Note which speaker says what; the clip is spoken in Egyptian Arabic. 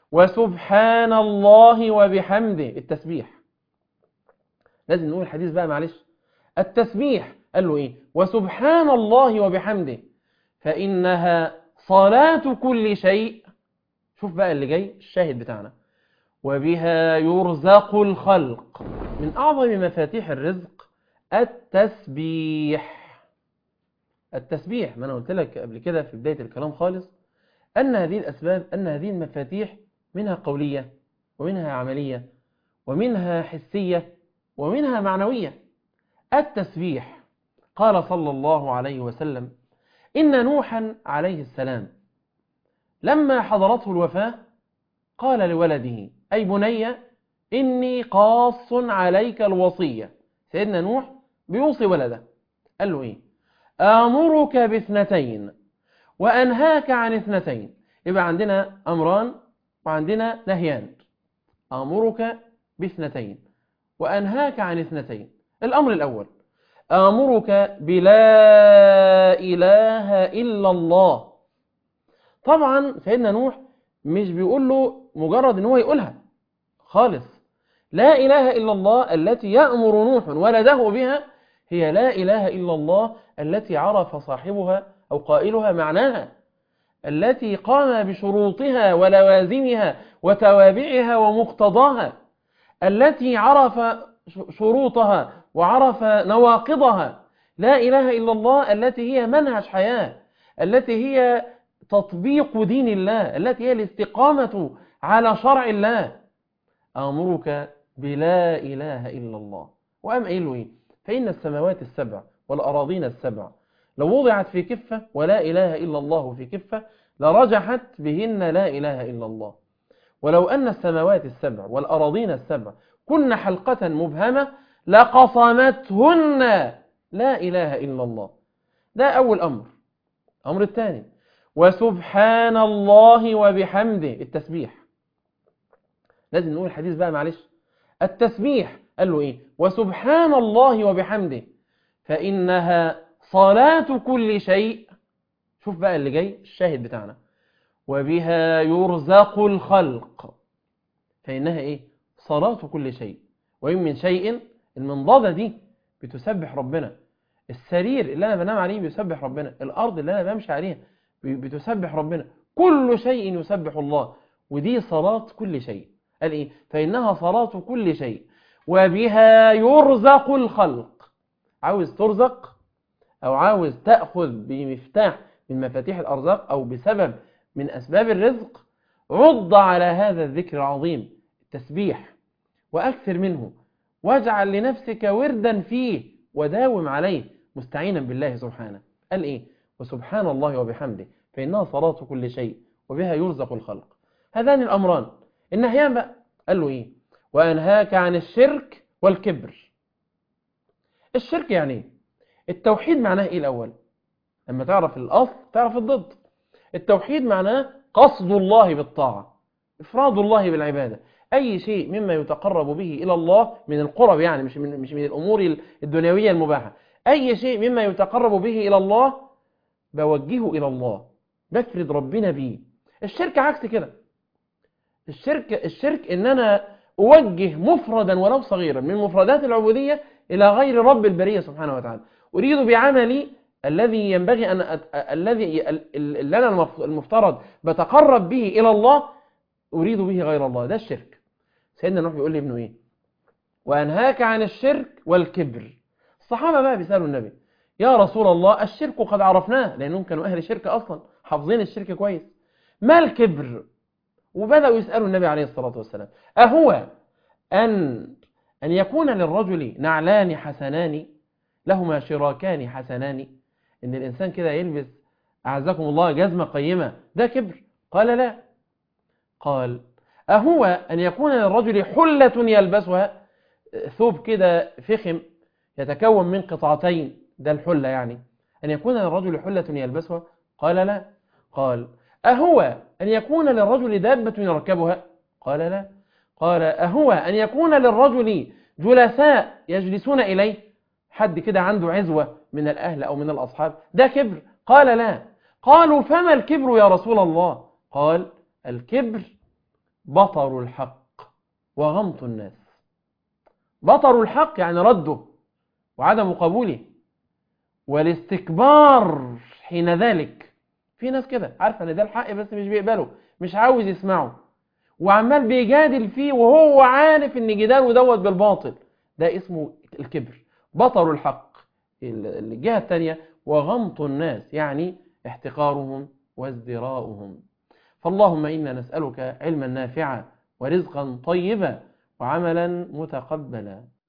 Speaker 1: وسبحان الله وبحمده التسبيح لازم نقول الحديث بقى معلش التسبيح قال له ايه وسبحان الله وبحمده فإنها صلاة كل شيء شوف بقى اللي جاي الشاهد بتاعنا وبها يرزق الخلق من أعظم مفاتيح الرزق التسبيح التسبيح ما أنا قلت لك قبل كده في بداية الكلام خالص أن هذه الأسباب أن هذه المفاتيح منها قولية ومنها عملية ومنها حسية ومنها معنوية التسبيح قال صلى الله عليه وسلم إن نوحا عليه السلام لما حضرته الوفاة قال لولده أي بني إني قاص عليك الوصية سيدنا نوح بيوصي ولده قال له إيه آمرك باثنتين وأنهاك عن اثنتين يبقى عندنا أمران وعندنا نهيان آمرك باثنتين وأنهاك عن اثنتين الأمر الأول آمرك بلا إله إلا الله طبعا سيدنا نوح مش بيقول له مجرد ان هو يقولها خالص لا إله إلا الله التي يأمر نوح ولده بها هي لا إله إلا الله التي عرف صاحبها أو قائلها معناها التي قام بشروطها ولوازمها وتوابعها ومقتضاها التي عرف شروطها وعرف نواقضها لا إله إلا الله التي هي منهج حياة التي هي تطبيق دين الله التي هي الاستقامة على شرع الله أمرك بلا إله إلا الله وأم قايل إيه فإن السماوات السبع والأراضين السبع لو وضعت في كفة ولا إله إلا الله في كفة لرجحت بهن لا إله إلا الله ولو أن السماوات السبع والأراضين السبع كن حلقة مبهمة لقصمتهن لا إله إلا الله ده أول أمر الأمر الثاني وسبحان الله وبحمده التسبيح لازم نقول الحديث بقى معلش التسبيح قال له إيه وسبحان الله وبحمده فإنها صلاة كل شيء شوف بقى اللي جاي الشاهد بتاعنا وبها يرزق الخلق فإنها إيه صلاة كل شيء وإن من شيء المنضدة دي بتسبح ربنا السرير اللي أنا بنام عليه بيسبح ربنا الأرض اللي أنا بمشي عليها بتسبح ربنا كل شيء يسبح الله ودي صلاة كل شيء قال إيه فإنها صلاة كل شيء وبها يرزق الخلق عاوز ترزق أو عاوز تأخذ بمفتاح من مفاتيح الأرزاق أو بسبب من أسباب الرزق عض على هذا الذكر العظيم التسبيح وأكثر منه واجعل لنفسك وردا فيه وداوم عليه مستعينا بالله سبحانه قال إيه وسبحان الله وبحمده فإنها صلاة كل شيء وبها يرزق الخلق هذان الأمران النهيان بقى قال له إيه وأنهاك عن الشرك والكبر الشرك يعني إيه التوحيد معناه إيه الأول لما تعرف الأصل تعرف الضد التوحيد معناه قصد الله بالطاعة إفراد الله بالعبادة أي شيء مما يتقرب به إلى الله من القرب يعني مش من, مش من الأمور الدنيوية المباحة أي شيء مما يتقرب به إلى الله بوجهه إلى الله بفرد ربنا بيه الشرك عكس كده الشرك, الشرك إن أنا أوجه مفردا ولو صغيرا من مفردات العبودية إلى غير رب البرية سبحانه وتعالى أريد بعملي الذي ينبغي أن أت... الذي اللي أنا المفترض بتقرب به إلى الله أريد به غير الله ده الشرك سيدنا نوح بيقول لابنه إيه وأنهاك عن الشرك والكبر الصحابة بقى بيسألوا النبي يا رسول الله الشرك قد عرفناه لأنهم كانوا أهل شرك أصلا حافظين الشرك كويس ما الكبر وبدأوا يسألوا النبي عليه الصلاة والسلام أهو أن أن يكون للرجل نعلان حسنان لهما شراكان حسنان إن الإنسان كده يلبس أعزكم الله جزمة قيمة ده كبر قال لا قال أهو أن يكون للرجل حلة يلبسها ثوب كده فخم يتكون من قطعتين ده الحلة يعني أن يكون للرجل حلة يلبسها قال لا قال أهو أن يكون للرجل دابة يركبها قال لا قال أهو أن يكون للرجل جلساء يجلسون إليه حد كده عنده عزوة من الأهل أو من الأصحاب ده كبر قال لا قالوا فما الكبر يا رسول الله قال الكبر بطر الحق وغمط الناس بطر الحق يعني رده وعدم قبوله والاستكبار حين ذلك في ناس كده عارفه ان ده الحق بس مش بيقبله مش عاوز يسمعه وعمال بيجادل فيه وهو عارف ان جداله دوت بالباطل ده اسمه الكبر بطر الحق الجهة الثانية وغمط الناس يعني احتقارهم وازدراؤهم فاللهم إنا نسألك علما نافعا ورزقا طيبا وعملا متقبلا